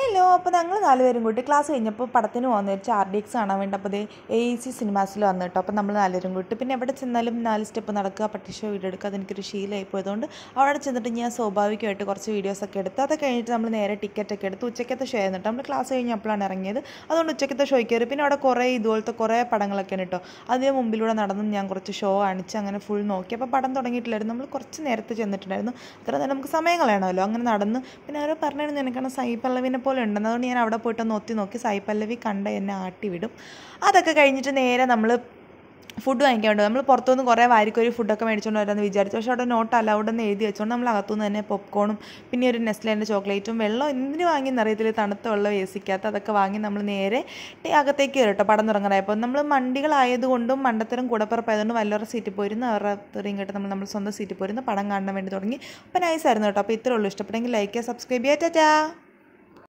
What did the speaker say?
hello അപ്പോൾ ഞങ്ങൾ നാലുപേരും കൂട്ടി ക്ലാസ് കഴിഞ്ഞപ്പോൾ പടത്തിന് പോകുന്ന വെച്ചാൽ ആർ ഡി എക്സ് കാണാൻ വേണ്ടി അപ്പോൾ അതേ എ സി സിനിമാസിൽ വന്നു കേട്ടോ അപ്പോൾ നമ്മൾ നാലുപേരും കൂട്ടി പിന്നെ എവിടെ ചെന്നാലും നാല് സ്റ്റെപ്പ് നടക്കുക പട്ടിഷോ വീഡിയോ എടുക്കുക അതെനിക്കൊരു ശീലമായി പോയതുകൊണ്ട് അവിടെ ചെന്നിട്ട് ഞാൻ സ്വാഭാവികമായിട്ട് കുറച്ച് വീഡിയോസൊക്കെ എടുത്ത് അത് കഴിഞ്ഞിട്ട് നമ്മൾ നേരെ ടിക്കറ്റൊക്കെ എടുത്ത് ഉച്ചക്കത്തെ ഷോ ആയിരുന്നു നമ്മൾ ക്ലാസ് കഴിഞ്ഞപ്പോഴാണ് ഇറങ്ങിയത് അതുകൊണ്ട് ഉച്ചക്കത്തെ ഷോയ്ക്ക് കയറി പിന്നെ അവിടെ കുറേ ഇതുപോലത്തെ കുറേ പടങ്ങളൊക്കെയാണ് കേട്ടോ അതിന് മുമ്പിലൂടെ നടന്ന് ഞാൻ കുറച്ച് ഷോ കാണിച്ച് അങ്ങനെ ഫുൾ നോക്കി അപ്പോൾ പടം തുടങ്ങിയിട്ടില്ലായിരുന്നു നമ്മൾ കുറച്ച് നേരത്തെ ചെന്നിട്ടുണ്ടായിരുന്നു അത്ര നേരം നമുക്ക് സമയം കളയണമല്ലോ അങ്ങനെ നടന്ന് പിന്നെ ആരോ പറഞ്ഞിരുന്നു എനിക്കാണ് സായി പല്ലവിനെ പോലെ ഉണ്ടെന്ന് അതുകൊണ്ട് ഞാൻ അവിടെ പോയിട്ട് ഒന്ന് ഒത്തി നോക്കി സായി പല്ലവി കണ്ട എന്നെ ആട്ടി വിടും അതൊക്കെ കഴിഞ്ഞിട്ട് നേരെ നമ്മൾ ഫുഡ് വാങ്ങിക്കാൻ വേണ്ടി നമ്മൾ പുറത്തുനിന്ന് കുറേ വാരിക്കൊരു ഫുഡൊക്കെ മേടിച്ചുകൊണ്ട് വരാമെന്ന് വിചാരിച്ചു പക്ഷേ അവിടെ നോട്ട് അലൗഡ് എന്ന് എഴുതി വെച്ചുകൊണ്ട് നമ്മൾ അകത്തുനിന്ന് തന്നെ പോപ്കോണും പിന്നെ ഒരു നെസ്ലേൻ്റെ ചോക്ലേറ്റും വെള്ളം എന്തിനു വാങ്ങിയെന്ന് അറിയത്തില്ല തണുത്ത വെള്ളം വേസിക്കാത്ത അതൊക്കെ വാങ്ങി നമ്മൾ നേരെ ടി- അകത്തേക്ക് കയറി കേട്ടോ പടം തുടങ്ങാറായപ്പോൾ നമ്മൾ മണ്ടികളായതുകൊണ്ടും മണ്ടത്തരം കൂടപ്പിറപ്പായതുകൊണ്ടും വല്ലവരുടെ സീറ്റിൽ പോയിരുന്നു അവരുടെ തെറിയും കേട്ട് നമ്മൾ നമ്മൾ സ്വന്തം സീറ്റിൽ പോയിരുന്നു പടം കാണാൻ വേണ്ടി തുടങ്ങി അപ്പോൾ നൈസായിരുന്നു കേട്ടോ അപ്പോൾ ഇത്രേ ഉള്ളൂ ഇഷ്ടപ്പെട്ടെങ്കിൽ ലൈക്ക് ചെയ്യുക സബ്സ്ക്രൈബ് ചെയ്യുക ടാറ്റാ